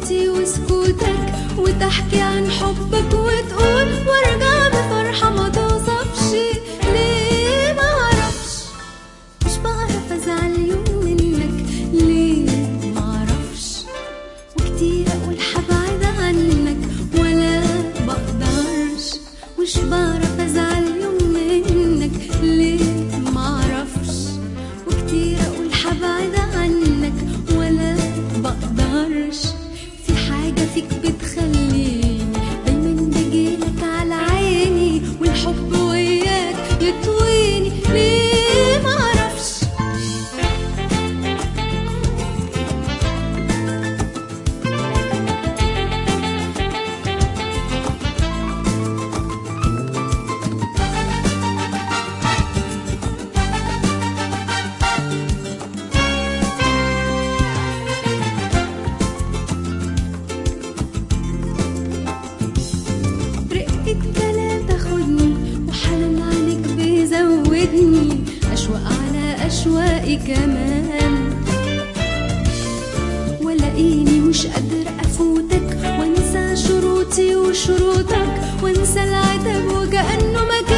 شروطي وسكوتك وتحكي عن حبك وتقول وارجع بفرحة ما توصفش ليه ما اعرفش مش بعرف ازعل يوم منك ليه ما اعرفش وكتير اقول حبعد عنك ولا بقدرش مش بعرف ازعل يوم منك ليه ما اعرفش وكتير اقول حبعد عنك ولا بقدرش في حاجة فيك بتخليني دايما بجيلك على عيني والحب وياك يطويني ليه ما اعرفش رقة كلام تاخدني وحنان عليك بيزودني أشواق على أشواقي كمان ولاقيني مش قادرة أفوتك وانسى شروطي وشروطك وانسى العتاب وكأنه ما كان